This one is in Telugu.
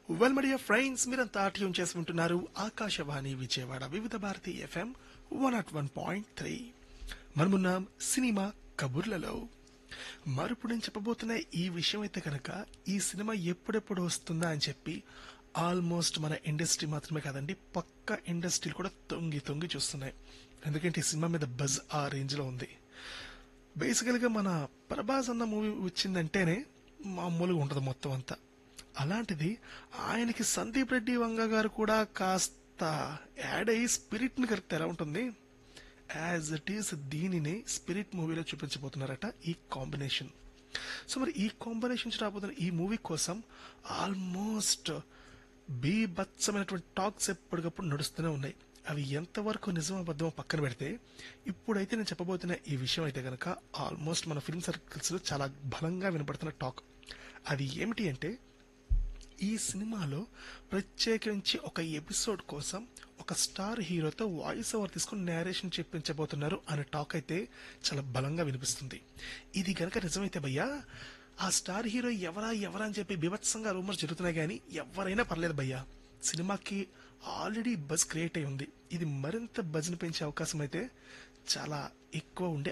వెల్ మడియా ఫ్రెండ్స్ మీరంతా ట్యూన్ చేసి ఉంటున్నారు Akashvani Vijayawada Vividh Bharati FM one nought one point three మనమున్నాం సినిమా కబుర్లలో మరిప్పుడు నేను చెప్పబోతున్న ఈ విషయం అయితే కనుక ఈ సినిమా ఎప్పుడెప్పుడు వస్తుందా అని చెప్పి ఆల్మోస్ట్ మన ఇండస్ట్రీ మాత్రమే కాదండి పక్క ఇండస్ట్రీలు కూడా తొంగి తొంగి చూస్తున్నాయి ఎందుకంటే ఈ సినిమా మీద బజ్ ఆ రేంజ్ లో ఉంది బేసికల్గా మన ప్రభాస్ అన్న మూవీ వచ్చిందంటేనే మామూలుగా ఉంటుంది మొత్తం అంతా అలాంటిది ఆయనకి సందీప్ రెడ్డి వంగ గారు కూడా కాస్త యాడ్ అయ్యి స్పిరిట్ ని కలిపితే ఎలా ఉంటుంది యాజ్ ఇట్ ఈస్ దీనిని స్పిరిట్ మూవీలో చూపించబోతున్నారట ఈ కాంబినేషన్ సో మరి ఈ కాంబినేషన్ రాబోతున్న ఈ మూవీ కోసం ఆల్మోస్ట్ బీభత్సమైనటువంటి టాక్స్ ఎప్పటికప్పుడు నడుస్తూనే ఉన్నాయి అవి ఎంతవరకు నిజం అబద్ధమో పక్కన పెడితే ఇప్పుడైతే నేను చెప్పబోతున్న ఈ విషయం అయితే కనుక ఆల్మోస్ట్ మన ఫిల్మ్ సర్కిల్స్ లో చాలా బలంగా వినపడుతున్న టాక్ అది ఏమిటి అంటే ఈ సినిమాలో ప్రత్యేకించి ఒక ఎపిసోడ్ కోసం ఒక స్టార్ హీరోతో వాయిస్ ఓవర్ తీసుకుని నేరేషన్ చెప్పించబోతున్నారు అనే టాక్ అయితే చాలా బలంగా వినిపిస్తుంది ఇది గనక నిజమైతే భయ్యా ఆ స్టార్ హీరో ఎవరా ఎవరా అని చెప్పి బీభత్సంగా రూమర్స్ జరుగుతున్నాయి కానీ ఎవరైనా పర్లేదు భయ్యా సినిమాకి ఆల్రెడీ బజ్ క్రియేట్ అయి ఉంది ఇది మరింత బజ్ని పెంచే అవకాశం అయితే చాలా ఎక్కువ ఉండే